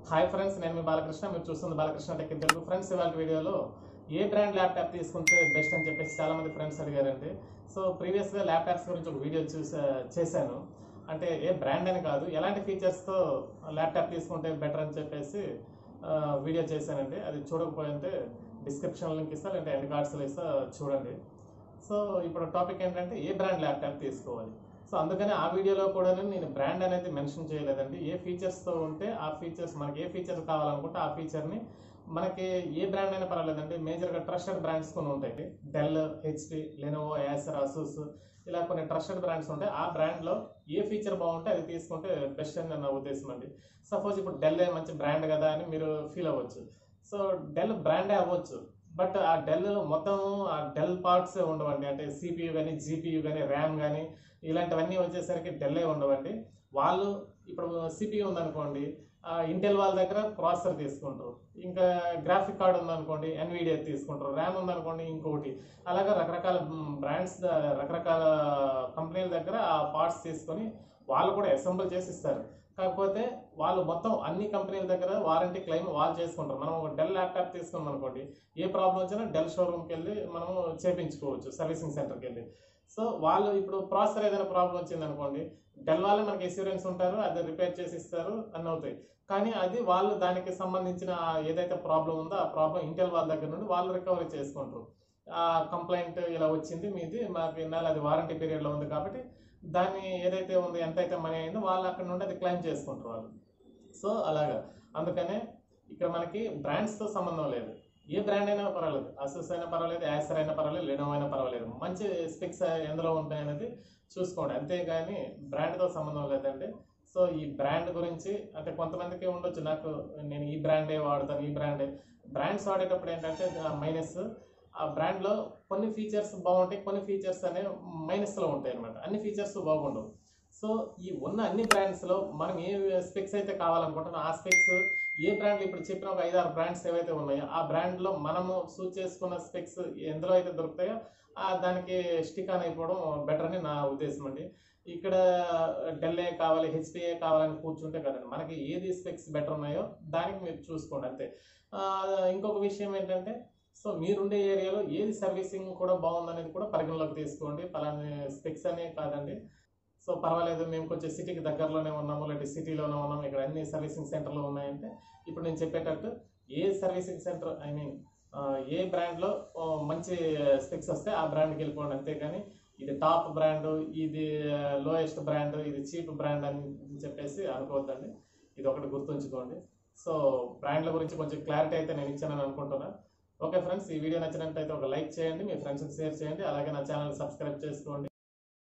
hi friends నేను మీ బాలకృష్ణ మీరు చూస్తుంది Balakrishna tech in Telugu friends ఇవాళ వీడియోలో ఏ బ్రాండ్ ల్యాప్టాప్ తీసుకుంటే బెస్ట్ అని చెప్పేసి చాలా మంది ఫ్రెండ్స్ అడిగారండి సో ప్రీవియస్గా ల్యాప్టాప్స్ గురించి ఒక వీడియో చూసా చేశాను అంటే ఏ బ్రాండ్ అని కాదు ఎలాంటి ఫీచర్స్తో ల్యాప్టాప్ తీసుకుంటే బెటర్ అని చెప్పేసి ఆ, వీడియో చేశానండి అది చూడకపోతే డిస్క్రిప్షన్ లింక్ ఇస్తా లేదంటే ఎండ్ కార్డ్స్లో ఇస్తా చూడండి సో ఇప్పుడు టాపిక్ ఏంటంటే ఏ బ్రాండ్ ల్యాప్టాప్ తీసుకోవాలి సో అందుకని ఆ వీడియోలో కూడా నేను బ్రాండ్ అనేది మెన్షన్ చేయలేదండి ఏ ఫీచర్స్తో ఉంటే ఆ ఫీచర్స్ మనకి ఏ ఫీచర్ కావాలనుకుంటే ఆ ఫీచర్ని మనకి ఏ బ్రాండ్ అయినా పర్వాలేదండి మేజర్గా ట్రస్టెడ్ బ్రాండ్స్ కొన్ని ఉంటాయి Dell HP Lenovo Acer Asus ఇలా కొన్ని ట్రస్టెడ్ బ్రాండ్స్ ఉంటాయి ఆ బ్రాండ్లో ఏ ఫీచర్ బాగుంటే అది తీసుకుంటే బెస్ట్ అని నా ఉద్దేశం అండి సపోజ్ ఇప్పుడు డెల్ మంచి బ్రాండ్ కదా అని మీరు ఫీల్ అవ్వచ్చు సో డెల్ బ్రాండే అవ్వచ్చు బట్ ఆ డెల్ మొత్తం ఆ డెల్ పార్ట్స్ ఉండవండి అంటే సిపియు కానీ జీపీయూ కానీ ర్యామ్ కానీ ఇలాంటివన్నీ వచ్చేసరికి డెల్లే ఉండవండి వాళ్ళు ఇప్పుడు సిపియు ఉందనుకోండి ఇంటెల్ వాళ్ళ దగ్గర ప్రాసెసర్ తీసుకుంటారు ఇంకా గ్రాఫిక్ కార్డ్ ఉందనుకోండి ఎన్విడియా తీసుకుంటారు ర్యామ్ ఉందనుకోండి ఇంకొకటి అలాగా రకరకాల బ్రాండ్స్ రకరకాల కంపెనీల దగ్గర ఆ పార్ట్స్ తీసుకొని వాళ్ళు కూడా అసెంబుల్ చేసి ఇస్తారు కాకపోతే వాళ్ళు మొత్తం అన్ని కంపెనీల దగ్గర వారంటీ క్లెయిమ్ వాళ్ళు చేసుకుంటారు మనం ఒక డెల్ ల్యాప్టాప్ తీసుకున్నాం అనుకోండి ఏ ప్రాబ్లం వచ్చినా డెల్ షోరూమ్కి వెళ్ళి మనం చేపించుకోవచ్చు సర్వీసింగ్ సెంటర్కి వెళ్ళి సో వాళ్ళు ఇప్పుడు ప్రాసెసర్ ఏదైనా ప్రాబ్లం వచ్చింది అనుకోండి డెల్ వాళ్ళే మనకి ఎస్యూరెన్స్ ఉంటారు అది రిపేర్ చేసి ఇస్తారు అన్నీ అవుతాయి కానీ అది వాళ్ళు దానికి సంబంధించిన ఆ ఏదైతే ప్రాబ్లం ఉందో ఆ ప్రాబ్లం ఇంటెల్ వాళ్ళ దగ్గర నుండి వాళ్ళు రికవరీ చేసుకుంటారు ఆ కంప్లైంట్ ఇలా వచ్చింది మీది మాకు ఇన్నాళ్ళు అది వారంటీ పీరియడ్లో ఉంది కాబట్టి దాన్ని ఏదైతే ఉందో ఎంతైతే మనీ అయిందో వాళ్ళు అక్కడ నుండి అది క్లెయిమ్ చేసుకుంటారు వాళ్ళు సో అలాగా అందుకనే ఇక్కడ మనకి బ్రాండ్స్తో సంబంధం లేదు ఏ బ్రాండ్ అయినా పర్వాలేదు అసూస్ అయినా పర్వాలేదు యాసర్ అయినా పర్వాలేదు లెనోవో అయినా పర్వాలేదు మంచి స్పెక్స్ ఎందులో ఉంటాయనేది చూసుకోండి అంతేగాని బ్రాండ్తో సంబంధం లేదండి సో ఈ బ్రాండ్ గురించి అంటే కొంతమందికి ఉండొచ్చు నాకు నేను ఈ బ్రాండే వాడతాను ఈ బ్రాండే బ్రాండ్స్ వాడేటప్పుడు ఏంటంటే మైనస్ ఆ బ్రాండ్లో కొన్ని ఫీచర్స్ బాగుంటాయి కొన్ని ఫీచర్స్ అనేవి మైనస్లో ఉంటాయి అనమాట అన్ని ఫీచర్స్ బాగుండవు సో ఈ ఉన్న అన్ని బ్రాండ్స్లో మనం ఏ స్పెక్స్ అయితే కావాలనుకుంటున్నాం ఆ స్పెక్స్ ఏ బ్రాండ్లు ఇప్పుడు చెప్పిన ఒక ఐదారు బ్రాండ్స్ ఏవైతే ఉన్నాయో ఆ బ్రాండ్లో మనము సూట్ చేసుకున్న స్పెక్స్ ఎందులో అయితే దొరుకుతాయో ఆ దానికి స్టిక్ ఆన్ అయిపోవడం బెటర్ అని నా ఉద్దేశం అండి ఇక్కడ డెల్ఏ కావాలి హెచ్పిఏ కావాలని కూర్చుంటే కదండి మనకి ఏది స్పెక్స్ బెటర్ ఉన్నాయో దానికి మీరు చూసుకోండి అంతే ఆ, ఇంకొక విషయం ఏంటంటే సో మీరుండే ఏరియాలో ఏది సర్వీసింగ్ కూడా బాగుందనేది కూడా పరిగణలోకి తీసుకోండి పలాని స్పెక్స్ అనే కాదండి సో పర్వాలేదు మేము కొంచెం సిటీకి దగ్గరలోనే ఉన్నాము లేకపోతే సిటీలోనే ఉన్నాము ఇక్కడ అన్ని సర్వీసింగ్ సెంటర్లు ఉన్నాయంటే ఇప్పుడు నేను చెప్పేటట్టు ఏ సర్వీసింగ్ సెంటర్ ఐ మీన్ ఏ బ్రాండ్లో మంచి స్పెక్స్ వస్తే ఆ బ్రాండ్కి వెళ్ళిపోండి అంతేగాని ఇది టాప్ బ్రాండ్ ఇది లోయెస్ట్ బ్రాండ్ ఇది చీప్ బ్రాండ్ అని చెప్పేసి అనుకోవద్దండి ఇది ఒకటి గుర్తుంచుకోండి సో బ్రాండ్ల గురించి కొంచెం క్లారిటీ అయితే నేను ఇచ్చానని అనుకుంటున్నా ఓకే ఫ్రెండ్స్ ఈ వీడియో నచ్చినట్లయితే ఒక లైక్ చేయండి మీ ఫ్రెండ్స్కి షేర్ చేయండి అలాగే నా ఛానల్ సబ్స్క్రైబ్ చేసుకోండి